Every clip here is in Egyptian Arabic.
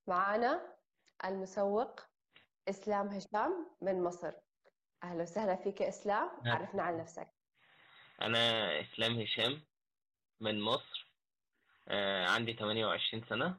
معانا المسوق إسلام هشام من مصر أهلا وسهلا فيك يا إسلام نعم. عرفنا عن نفسك أنا إسلام هشام من مصر آه، عندي 28 سنة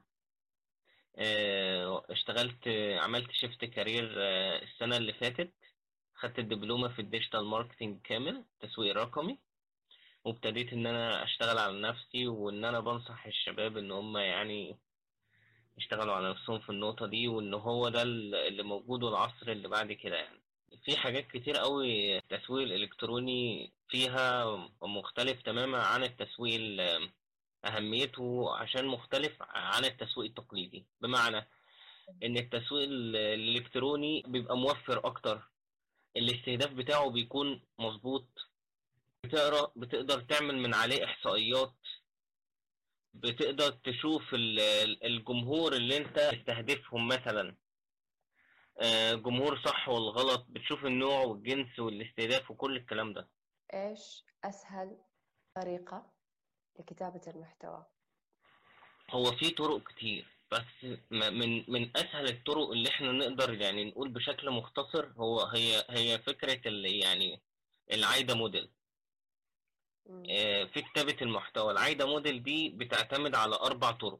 آه، اشتغلت عملت شيفت كارير آه، السنة اللي فاتت خدت الدبلومة في الديجيتال ماركتينج كامل تسويق رقمي وابتديت إن أنا أشتغل على نفسي وإن أنا بنصح الشباب إن هم يعني يشتغلوا على نفسهم في النقطة دي وإن هو ده اللي موجود والعصر اللي بعد كده يعني في حاجات كتير قوي التسويق الإلكتروني فيها مختلف تماما عن التسويق ال- أهميته عشان مختلف عن التسويق التقليدي بمعنى إن التسويق ال- الإلكتروني بيبقى موفر أكتر الاستهداف بتاعه بيكون مظبوط بتقرا بتقدر تعمل من عليه إحصائيات بتقدر تشوف ال- ال- الجمهور اللي انت تستهدفهم مثلا آه، جمهور صح والغلط بتشوف النوع والجنس والاستهداف وكل الكلام ده إيش أسهل طريقة لكتابة المحتوى هو في طرق كتير بس م- من من اسهل الطرق اللي احنا نقدر يعني نقول بشكل مختصر هو هي هي فكرة اللي يعني العايدة موديل مم. آه، في كتابة المحتوى العايدة موديل دي بتعتمد على أربع طرق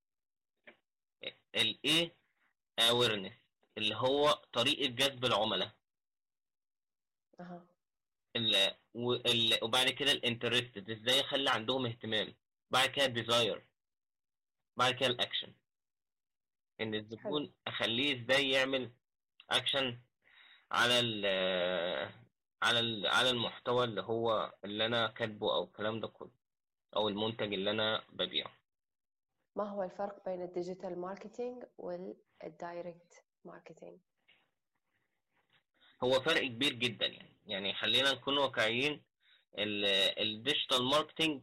ال A awareness اللي هو طريقة جذب العملاء أها ال وال وبعد كده الانترستد ازاي اخلي عندهم اهتمام بعد كده الديزاير بعد كده الاكشن ان الزبون اخليه ازاي يعمل اكشن على ال على ال على المحتوى اللي هو اللي انا كاتبه او الكلام ده كله او المنتج اللي انا ببيعه ما هو الفرق بين الديجيتال ماركتينج والدايركت ماركتينج هو فرق كبير جدا يعني يعني خلينا نكون واقعيين الديجيتال ماركتنج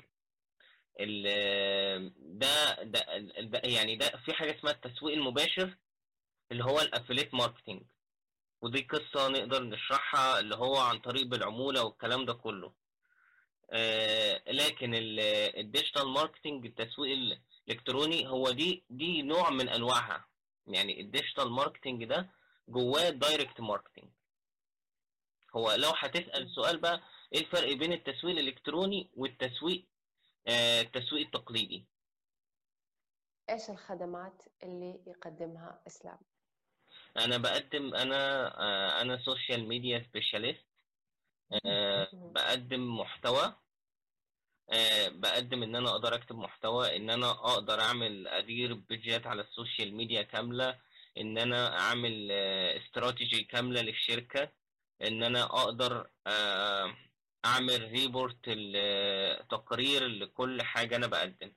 ال- ده ده ده يعني ده في حاجه اسمها التسويق المباشر اللي هو الافليت ماركتنج ودي قصه نقدر نشرحها اللي هو عن طريق بالعموله والكلام ده كله آه، لكن الديجيتال ماركتنج التسويق الالكتروني هو دي دي نوع من انواعها يعني الديجيتال ماركتنج ده جواه دايركت ماركتنج هو لو هتسأل سؤال بقى ايه الفرق بين التسويق الالكتروني والتسويق آه التسويق التقليدي إيش الخدمات اللي يقدمها إسلام انا بقدم انا آه انا سوشيال ميديا سبيشاليست آه مهم. بقدم محتوى آه بقدم ان انا اقدر اكتب محتوى ان انا اقدر اعمل ادير بيجات على السوشيال ميديا كاملة ان انا اعمل آه استراتيجي كاملة للشركة ان انا اقدر آه اعمل ريبورت تقرير لكل حاجة انا بقدم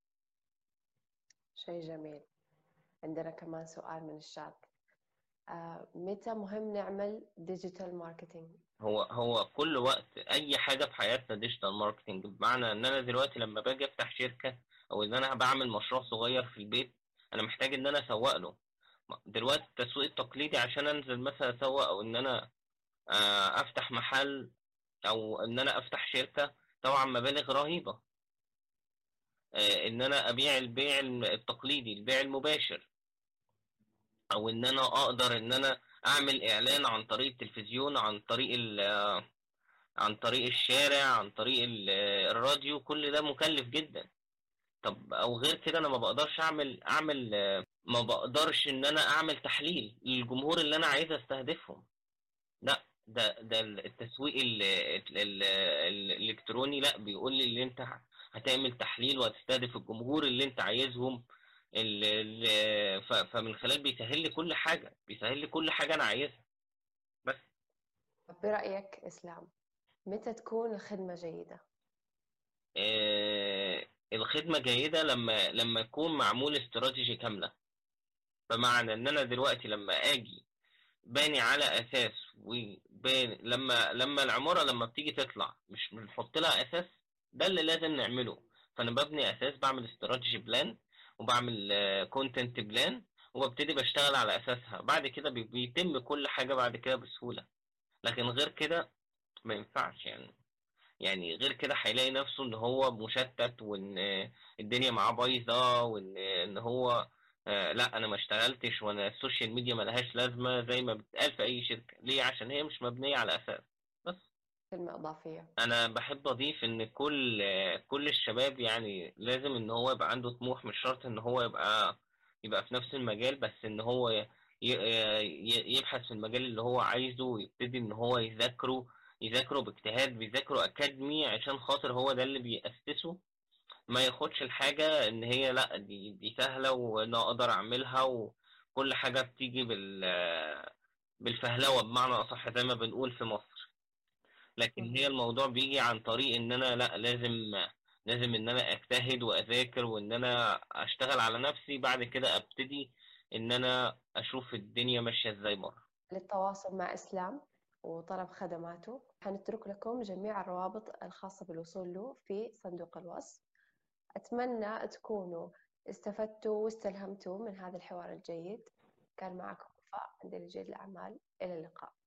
شيء جميل عندنا كمان سؤال من الشات آه، متى مهم نعمل ديجيتال ماركتينج هو هو كل وقت اي حاجه في حياتنا ديجيتال ماركتنج بمعنى ان انا دلوقتي لما باجي افتح شركه او ان انا بعمل مشروع صغير في البيت انا محتاج ان انا اسوق له دلوقتي التسويق التقليدي عشان انزل مثلا اسوق او ان انا آه، افتح محل او ان انا افتح شركه طبعا مبالغ رهيبه آه، ان انا ابيع البيع التقليدي البيع المباشر او ان انا اقدر ان انا اعمل اعلان عن طريق التلفزيون عن طريق ال- عن طريق الشارع عن طريق ال- الراديو كل ده مكلف جدا طب او غير كده انا ما بقدرش اعمل اعمل ما بقدرش ان انا اعمل تحليل للجمهور اللي انا عايز استهدفهم لا ده ده التسويق ال- ال- ال- الالكتروني لا بيقول لي اللي انت هتعمل تحليل وهتستهدف الجمهور اللي انت عايزهم ال- ال- ف- فمن خلال بيسهل لي كل حاجه بيسهل لي كل حاجه انا عايزها بس طب برأيك إسلام متى تكون الخدمة جيدة آه، الخدمة جيدة لما لما يكون معمول استراتيجي كاملة بمعنى ان انا دلوقتي لما اجي باني على اساس وباني لما لما العمارة لما بتيجي تطلع مش بنحط لها اساس ده اللي لازم نعمله فانا ببني اساس بعمل استراتيجي بلان وبعمل كونتنت بلان وببتدي بشتغل على اساسها بعد كده بي- بيتم كل حاجة بعد كده بسهولة لكن غير كده ما ينفعش يعني يعني غير كده هيلاقي نفسه ان هو مشتت وان الدنيا معاه بايظه وان ان هو آه لا انا ما اشتغلتش وانا السوشيال ميديا ملهاش لازمه زي ما بتقال في اي شركه ليه عشان هي مش مبنيه على اساس بس كلمة إضافية انا بحب اضيف ان كل كل الشباب يعني لازم ان هو يبقى عنده طموح مش شرط ان هو يبقى يبقى في نفس المجال بس ان هو ي- ي- يبحث في المجال اللي هو عايزه ويبتدي ان هو يذاكره يذاكره باجتهاد بيذاكره اكاديمي عشان خاطر هو ده اللي بيأسسه ما ياخدش الحاجة ان هي لا دي دي سهلة وانا اقدر اعملها وكل حاجة بتيجي بال بالفهلوة بمعنى اصح زي ما بنقول في مصر لكن هي الموضوع بيجي عن طريق ان انا لا لازم لازم ان انا اجتهد واذاكر وان انا اشتغل على نفسي بعد كده ابتدي ان انا اشوف الدنيا ماشية ازاي بره للتواصل مع إسلام وطلب خدماته حنترك لكم جميع الروابط الخاصة بالوصول له في صندوق الوصف أتمنى تكونوا استفدتوا واستلهمتوا من هذا الحوار الجيد كان معكم وفاء عند رجال الأعمال إلى اللقاء